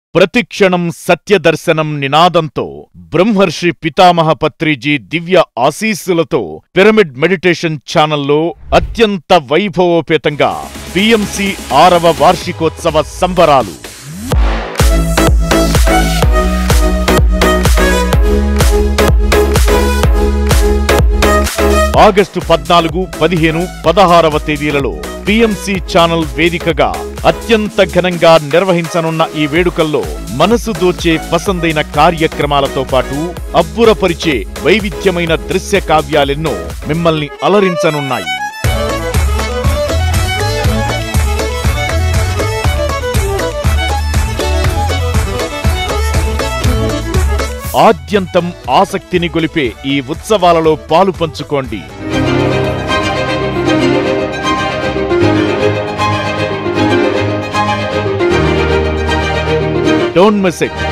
ప్రతిక్షణం సత్యదర్శనం నినాదంతో బ్రహ్మర్షి పితామహ పత్రిజీ దివ్య ఆశీస్సులతో పిరమిడ్ మెడిటేషన్ ఛానల్లో అత్యంత వైభవోపేతంగా పిఎంసి ఆరవ వార్షికోత్సవ సంబరాలు ఆగస్టు పద్నాలుగు పదిహేను పదహారవ తేదీలలో పిఎంసి ఛానల్ వేదికగా అత్యంత ఘనంగా నిర్వహించనున్న ఈ వేడుకల్లో మనసు దోచే పసందైన కార్యక్రమాలతో పాటు అబ్బురపరిచే వైవిధ్యమైన దృశ్య కావ్యాలెన్నో మిమ్మల్ని అలరించనున్నాయి ఆద్యంతం ఆసక్తిని గొలిపే ఈ ఉత్సవాలలో పాలు పంచుకోండి డోంట్ మిస్ ఇట్